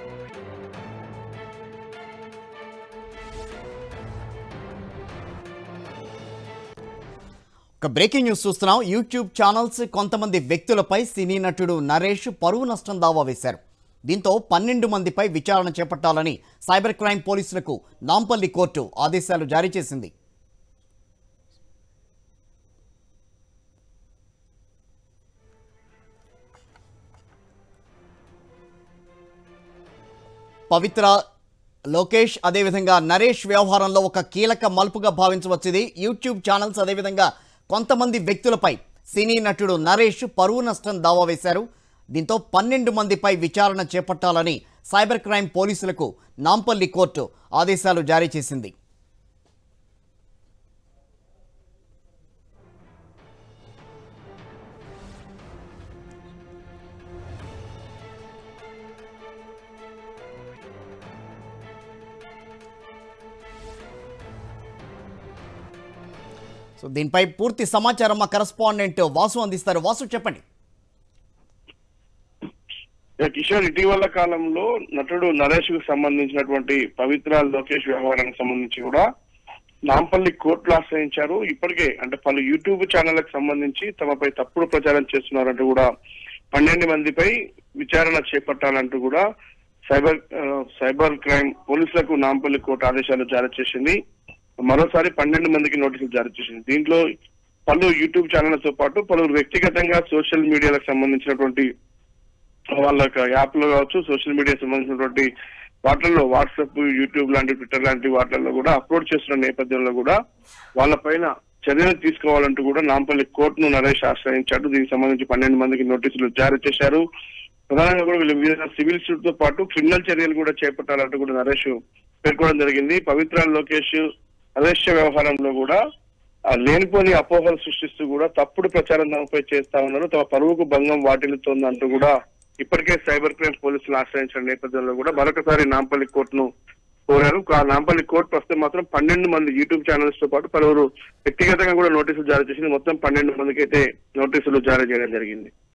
ఒక breaking news చూస్తున్నాం YouTube channels కొంతమంది వ్యక్తులపై సినీ నటుడు నరేష్ పరువు నష్టం దావా వేశారు దీంతో పన్నెండు మందిపై విచారణ చేపట్టాలని సైబర్ క్రైమ్ పోలీసులకు నాంపల్లి కోర్టు ఆదేశాలు జారీ చేసింది పవిత్ర లోకేష్ అదేవిధంగా నరేష్ వ్యవహారంలో ఒక కీలక మలుపుగా భావించవచ్చు ఇది యూట్యూబ్ ఛానల్స్ అదేవిధంగా కొంతమంది వ్యక్తులపై సినీ నటుడు నరేష్ పరువు నష్టం దావా వేశారు దీంతో పన్నెండు మందిపై విచారణ చేపట్టాలని సైబర్ క్రైమ్ పోలీసులకు నాంపల్లి కోర్టు ఆదేశాలు జారీ చేసింది సో దీనిపై పూర్తి సమాచారం మా కరస్పాండెంట్ వాసు అందిస్తారు వాసు చెప్పండి ఇక కిషోర్ ఇటీవల కాలంలో నటుడు నరేష్ కు సంబంధించినటువంటి పవిత్ర లోకేష్ వ్యవహారానికి సంబంధించి కూడా నాంపల్లి కోర్టులు ఆశ్రయించారు ఇప్పటికే అంటే పలు యూట్యూబ్ ఛానళ్లకు సంబంధించి తమపై తప్పుడు ప్రచారం చేస్తున్నారంటూ కూడా పన్నెండు మందిపై విచారణ చేపట్టాలంటూ కూడా సైబర్ ఆ, సైబర్ క్రైమ్ పోలీసులకు నాంపల్లి కోర్టు ఆదేశాలు జారీ చేసింది మరోసారి పన్నెండు మందికి నోటీసులు జారీ చేసింది దీంట్లో పలు యూట్యూబ్ ఛానళ్లతో పాటు పలువురు వ్యక్తిగతంగా సోషల్ మీడియాలకు సంబంధించినటువంటి వాళ్ళ యొక్క యాప్ లో కావచ్చు సోషల్ మీడియా సంబంధించినటువంటి వాటిల్లో వాట్సాప్ యూట్యూబ్ లాంటి ట్విట్టర్ లాంటి వాటిల్లో కూడా అప్లోడ్ చేస్తున్న నేపథ్యంలో కూడా వాళ్ళ పైన చర్యలు తీసుకోవాలంటూ కూడా నాంపల్లి కోర్టును నరేష్ ఆశ్రయించాడు దీనికి సంబంధించి పన్నెండు మందికి నోటీసులు జారీ చేశారు ప్రధానంగా కూడా వీళ్ళ మీద సివిల్ సూట్ తో పాటు క్రిమినల్ చర్యలు కూడా చేపట్టాలంటూ కూడా నరేష్ పేర్కొనడం జరిగింది పవిత్ర లోకేష్ అదృశ్య వ్యవహారంలో కూడా ఆ లేనిపోని అపోహలు సృష్టిస్తూ కూడా తప్పుడు ప్రచారం తమపై చేస్తా ఉన్నారు తమ పరువుకు భంగం వాటిల్లుతోందంటూ కూడా ఇప్పటికే సైబర్ క్రైమ్ పోలీసులు ఆశ్రయించిన నేపథ్యంలో కూడా మరొకసారి నాంపల్లి కోర్టును కోరారు ఆ నాంపల్లి కోర్టు వస్తే మాత్రం పన్నెండు మంది యూట్యూబ్ ఛానల్స్ తో పాటు పలువురు వ్యక్తిగతంగా కూడా నోటీసులు జారీ చేసింది మొత్తం పన్నెండు మందికి అయితే నోటీసులు జారీ చేయడం జరిగింది